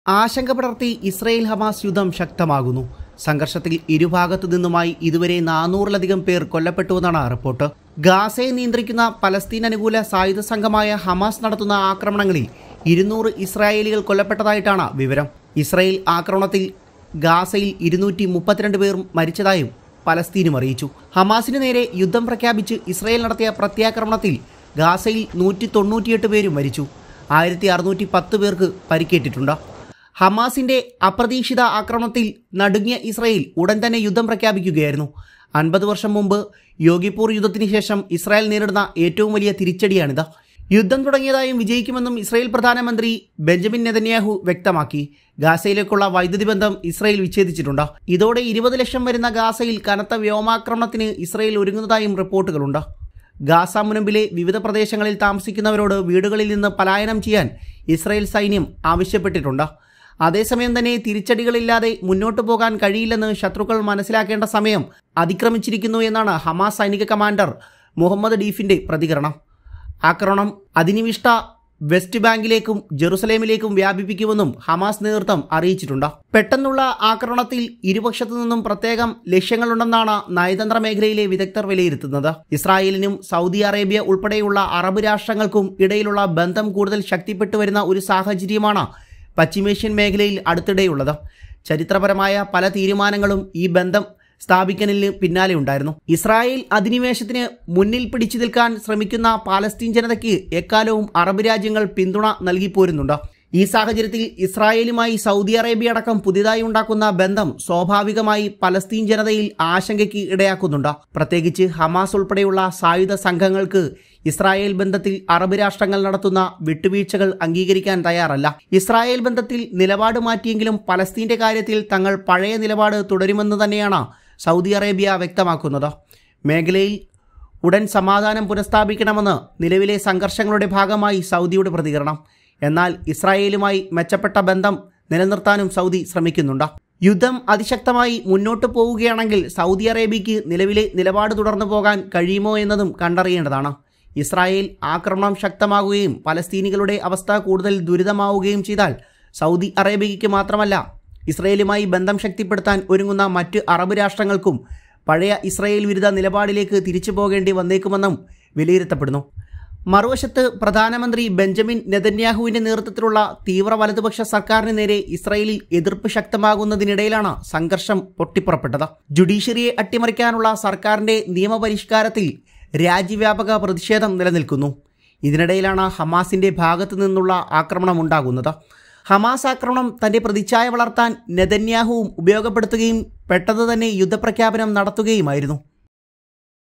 ആശങ്ക പടർത്തി Israel Hamas യുദ്ധം ശക്തമാകുന്നു സംഘർഷത്തിൽ ഇരുഭാഗത്തു നിന്നുമായി ഇതുവരെ നാനൂറിലധികം പേർ കൊല്ലപ്പെട്ടുവെന്നാണ് റിപ്പോർട്ട് ഗാസയെ നിയന്ത്രിക്കുന്ന പലസ്തീൻ അനുകൂല സായുധ സംഘമായ ഹമാസ് നടത്തുന്ന ആക്രമണങ്ങളിൽ ഇരുന്നൂറ് ഇസ്രായേലികൾ കൊല്ലപ്പെട്ടതായിട്ടാണ് വിവരം ഇസ്രായേൽ ആക്രമണത്തിൽ ഗാസയിൽ ഇരുന്നൂറ്റി മുപ്പത്തിരണ്ട് പേർ മരിച്ചതായും പലസ്തീനും അറിയിച്ചു ഹമാസിന് നേരെ യുദ്ധം പ്രഖ്യാപിച്ച് ഇസ്രായേൽ നടത്തിയ പ്രത്യാക്രമണത്തിൽ ഗാസയിൽ നൂറ്റി തൊണ്ണൂറ്റിയെട്ട് പേരും മരിച്ചു ആയിരത്തി അറുന്നൂറ്റി പത്ത് പേർക്ക് പരിക്കേറ്റിട്ടുണ്ട് ഹമാസിന്റെ അപ്രതീക്ഷിത ആക്രമണത്തിൽ നടുങ്ങിയ ഇസ്രായേൽ ഉടൻ തന്നെ യുദ്ധം പ്രഖ്യാപിക്കുകയായിരുന്നു അൻപത് വർഷം മുമ്പ് യോഗിപ്പൂർ യുദ്ധത്തിന് ശേഷം ഇസ്രായേൽ നേരിടുന്ന ഏറ്റവും വലിയ തിരിച്ചടിയാണിത് യുദ്ധം തുടങ്ങിയതായും വിജയിക്കുമെന്നും ഇസ്രായേൽ പ്രധാനമന്ത്രി ബെഞ്ചമിൻ നെതന്യാഹു വ്യക്തമാക്കി ഗാസയിലേക്കുള്ള വൈദ്യുതി ബന്ധം ഇസ്രായേൽ വിച്ഛേദിച്ചിട്ടുണ്ട് ഇതോടെ ഇരുപത് ലക്ഷം വരുന്ന ഗാസയിൽ കനത്ത വ്യോമാക്രമണത്തിന് ഇസ്രായേൽ ഒരുങ്ങുന്നതായും റിപ്പോർട്ടുകളുണ്ട് ഗാസ മുനമ്പിലെ വിവിധ പ്രദേശങ്ങളിൽ താമസിക്കുന്നവരോട് വീടുകളിൽ നിന്ന് പലായനം ചെയ്യാൻ ഇസ്രായേൽ സൈന്യം ആവശ്യപ്പെട്ടിട്ടുണ്ട് അതേസമയം തന്നെ തിരിച്ചടികളില്ലാതെ മുന്നോട്ടു പോകാൻ കഴിയില്ലെന്ന് ശത്രുക്കൾ മനസ്സിലാക്കേണ്ട സമയം അതിക്രമിച്ചിരിക്കുന്നു എന്നാണ് ഹമാസ് സൈനിക കമാൻഡർ മുഹമ്മദ് ഡീഫിന്റെ പ്രതികരണം ആക്രമണം അധിനിവിഷ്ട വെസ്റ്റ് ബാങ്കിലേക്കും ജെറുസലേമിലേക്കും വ്യാപിപ്പിക്കുമെന്നും ഹമാസ് നേതൃത്വം അറിയിച്ചിട്ടുണ്ട് പെട്ടെന്നുള്ള ആക്രമണത്തിൽ ഇരുപക്ഷത്തു നിന്നും പ്രത്യേകം ലക്ഷ്യങ്ങളുണ്ടെന്നാണ് നയതന്ത്ര മേഖലയിലെ വിദഗ്ധർ വിലയിരുത്തുന്നത് ഇസ്രായേലിനും സൗദി അറേബ്യ ഉൾപ്പെടെയുള്ള അറബ് രാഷ്ട്രങ്ങൾക്കും ഇടയിലുള്ള ബന്ധം കൂടുതൽ ശക്തിപ്പെട്ടു വരുന്ന ഒരു സാഹചര്യമാണ് പശ്ചിമേഷ്യൻ മേഖലയിൽ അടുത്തിടെയുള്ളത് ചരിത്രപരമായ പല തീരുമാനങ്ങളും ഈ ബന്ധം സ്ഥാപിക്കലിന് പിന്നാലെ ഉണ്ടായിരുന്നു ഇസ്രായേൽ അധിനിവേശത്തിന് മുന്നിൽ പിടിച്ചു നിൽക്കാൻ ശ്രമിക്കുന്ന പാലസ്തീൻ ജനതയ്ക്ക് എക്കാലവും അറബ് രാജ്യങ്ങൾ പിന്തുണ നൽകിപ്പോരുന്നുണ്ട് ഈ സാഹചര്യത്തിൽ ഇസ്രായേലുമായി സൗദി അറേബ്യ അടക്കം പുതിയതായി ഉണ്ടാക്കുന്ന ബന്ധം സ്വാഭാവികമായി പലസ്തീൻ ജനതയിൽ ആശങ്കയ്ക്ക് ഇടയാക്കുന്നുണ്ട് പ്രത്യേകിച്ച് ഹമാസ് ഉൾപ്പെടെയുള്ള സായുധ സംഘങ്ങൾക്ക് ഇസ്രായേൽ ബന്ധത്തിൽ അറബ് രാഷ്ട്രങ്ങൾ നടത്തുന്ന വിട്ടുവീഴ്ചകൾ അംഗീകരിക്കാൻ തയ്യാറല്ല ഇസ്രായേൽ ബന്ധത്തിൽ നിലപാട് മാറ്റിയെങ്കിലും പലസ്തീന്റെ കാര്യത്തിൽ തങ്ങൾ പഴയ നിലപാട് തുടരുമെന്ന് തന്നെയാണ് സൗദി അറേബ്യ വ്യക്തമാക്കുന്നത് മേഖലയിൽ ഉടൻ സമാധാനം പുനഃസ്ഥാപിക്കണമെന്ന് നിലവിലെ സംഘർഷങ്ങളുടെ ഭാഗമായി സൗദിയുടെ പ്രതികരണം എന്നാൽ ഇസ്രായേലുമായി മെച്ചപ്പെട്ട ബന്ധം നിലനിർത്താനും സൗദി ശ്രമിക്കുന്നുണ്ട് യുദ്ധം അതിശക്തമായി മുന്നോട്ട് പോവുകയാണെങ്കിൽ സൗദി അറേബ്യയ്ക്ക് നിലവിലെ നിലപാട് തുടർന്നു പോകാൻ കഴിയുമോ എന്നതും കണ്ടറിയേണ്ടതാണ് ഇസ്രായേൽ ആക്രമണം ശക്തമാകുകയും പലസ്തീനികളുടെ അവസ്ഥ കൂടുതൽ ദുരിതമാവുകയും ചെയ്താൽ സൗദി അറേബ്യയ്ക്ക് മാത്രമല്ല ഇസ്രയേലുമായി ബന്ധം ശക്തിപ്പെടുത്താൻ ഒരുങ്ങുന്ന മറ്റ് അറബ് രാഷ്ട്രങ്ങൾക്കും പഴയ ഇസ്രായേൽ വിരുദ്ധ നിലപാടിലേക്ക് തിരിച്ചു പോകേണ്ടി വന്നേക്കുമെന്നും വിലയിരുത്തപ്പെടുന്നു മറുവശത്ത് പ്രധാനമന്ത്രി ബെഞ്ചമിൻ നെതന്യാഹുവിന്റെ നേതൃത്വത്തിലുള്ള തീവ്ര വലതുപക്ഷ സർക്കാരിന് നേരെ ഇസ്രായേലിൽ എതിർപ്പ് ശക്തമാകുന്നതിനിടയിലാണ് സംഘർഷം പൊട്ടിപ്പുറപ്പെട്ടത് ജുഡീഷ്യറിയെ അട്ടിമറിക്കാനുള്ള സർക്കാരിന്റെ നിയമപരിഷ്കാരത്തിൽ രാജ്യവ്യാപക പ്രതിഷേധം നിലനിൽക്കുന്നു ഇതിനിടയിലാണ് ഹമാസിന്റെ ഭാഗത്തു നിന്നുള്ള ആക്രമണം ഉണ്ടാകുന്നത് ഹമാസ് ആക്രമണം തന്റെ പ്രതിച്ഛായ വളർത്താൻ നെതന്യാഹുവും ഉപയോഗപ്പെടുത്തുകയും പെട്ടെന്ന് തന്നെ യുദ്ധപ്രഖ്യാപനം നടത്തുകയുമായിരുന്നു